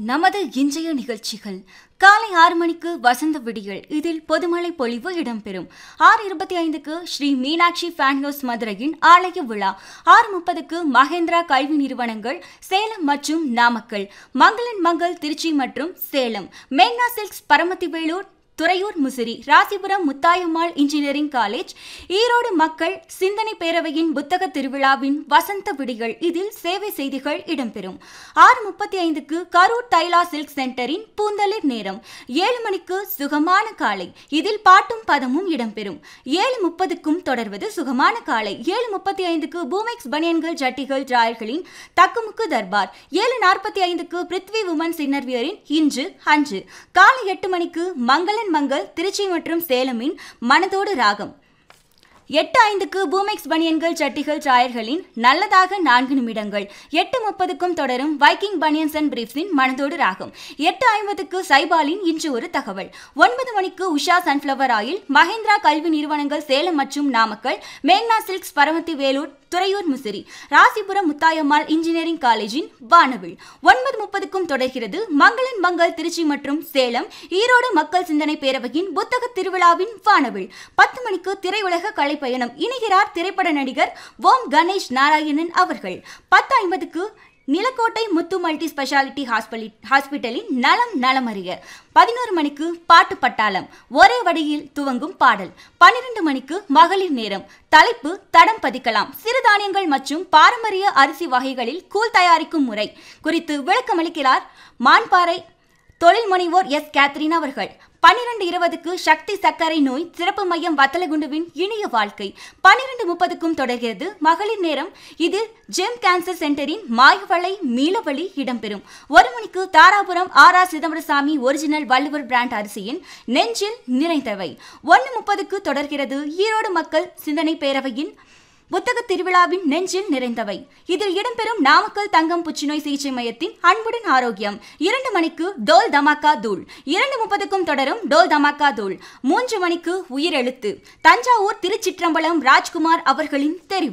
நமது இன்றைய நிகழ்ச்சிகள் காலை ஆறு மணிக்கு வசந்த விடியல் இதில் பொதுமழை பொழிவு இடம்பெறும் ஆறு இருபத்தி ஐந்துக்கு ஸ்ரீ மீனாட்சி ஃபேன் ஹவுஸ் மதுரையின் ஆலய விழா ஆறு முப்பதுக்கு மகேந்திரா கல்வி நிறுவனங்கள் சேலம் மற்றும் நாமக்கல் மங்களன் மங்கள் திருச்சி மற்றும் சேலம் மேக்னா silks Paramathi Velur Thuraiyur Musiri Rasipuram Muthayammal engineering college Erode மக்கள் சிந்தனை பேரவையின் புத்தக திருவிழாவின் வசந்த விடிகள் இதில் சேவை செய்திகள் இடம்பெறும் ஆறு முப்பத்தி ஐந்துக்கு கரூர் தைலா சில்க் சென்டரின் பூந்தளிர் நேரம் ஏழு மணிக்கு சுகமான காலை இதில் பாட்டும் பதமும் இடம்பெறும் ஏழு முப்பதுக்கும் தொடர்வது சுகமான காலை ஏழு முப்பத்தி ஐந்துக்கு பூமெக்ஸ் பனியன்கள் ஜட்டிகள் டிராயர்களின் தக்குமுக்கு தர்பார் ஏழு நாற்பத்தி ஐந்துக்கு பிருத்வி உமன் சின்னர்வியரின் இன்று அன்று காலை எட்டு மணிக்கு மங்களன் மங்கள் திருச்சி மற்றும் சேலமின் மனதோடு ராகம் எட்டு ஐந்துக்கு பூமெக்ஸ் பனியன்கள் சட்டிகள் டிராயர்களின் நல்லதாக நான்கு நிமிடங்கள் எட்டு முப்பதுக்கும் தொடரும் வைக்கிங் பனியன்ஸ் அண்ட் பிரீஃப்ஸின் மனதோடு ராகம் எட்டு ஐம்பதுக்கு சைபாலின் இன்று ஒரு தகவல் ஒன்பது மணிக்கு உஷா சன்ஃப்ளவர் ஆயில் மகேந்திரா கல்வி நிறுவனங்கள் சேலம் மற்றும் நாமக்கல் மேக்னா சில்க்ஸ் பரமத்தி வேலூர் துறையூர் முசிறி ராசிபுரம் முத்தாயம்மாள் இன்ஜினியரிங் காலேஜின் வானவில் ஒன்பது முப்பதுக்கும் தொடர்கிறது மங்களன் மங்கள் திருச்சி மற்றும் சேலம் ஈரோடு மக்கள் சிந்தனை பேரவையின் புத்தக திருவிழாவின் வானவில் பத்து மணிக்கு திரையுலக கலைப்பயணம் இணைகிறார் திரைப்பட நடிகர் ஓம் கணேஷ் நாராயணன் அவர்கள் பத்து ஐம்பதுக்கு நிலக்கோட்டை முத்து மல்டி ஸ்பெஷாலிட்டி ஹாஸ்பிட்டலி ஹாஸ்பிட்டலின் நலம் நலமறிய பதினோரு மணிக்கு பாட்டு பட்டாளம் ஒரே வடியில் துவங்கும் பாடல் பன்னிரண்டு மணிக்கு மகளிர் நேரம் தலைப்பு தடம் பதிக்கலாம் சிறுதானியங்கள் மற்றும் பாரம்பரிய அரிசி வகைகளில் கூழ் தயாரிக்கும் முறை குறித்து விளக்கமளிக்கிறார் மான்பாறை தொழில் முனைவோர் எஸ் கேத்ரின் அவர்கள் பன்னிரண்டு இருபதுக்கு சக்தி சர்க்கரை நோய் சிறப்பு மையம் வத்தலகுண்டுவின் இனிய வாழ்க்கை பன்னிரண்டு முப்பதுக்கும் தொடர்கிறது மகளிர் நேரம் இதில் ஜெம் கேன்சர் சென்டரின் மாயவளை மீளவழி இடம்பெறும் ஒரு மணிக்கு Dharapuram R R Chidambarasamy original Valluvar brand அரிசியின் நெஞ்சில் நிறைந்தவை ஒன்று முப்பதுக்கு தொடர்கிறது ஈரோடு மக்கள் சிந்தனை பேரவையின் புத்தக திருவிழாவின் நெஞ்சில் நிறைந்தவை இதில் இடம்பெறும் நாமக்கல் தங்கம் புற்றுநோய் சிகிச்சை மையத்தின் அன்புடன் ஆரோக்கியம் இரண்டு மணிக்கு டோல் தமாக்கா தூள் இரண்டு முப்பதுக்கும் தொடரும் டோல் தமாக்கா தூள் மூன்று மணிக்கு உயிரெழுத்து தஞ்சாவூர் திருச்சிற்றம்பலம் ராஜ்குமார் அவர்களின் தெரிவு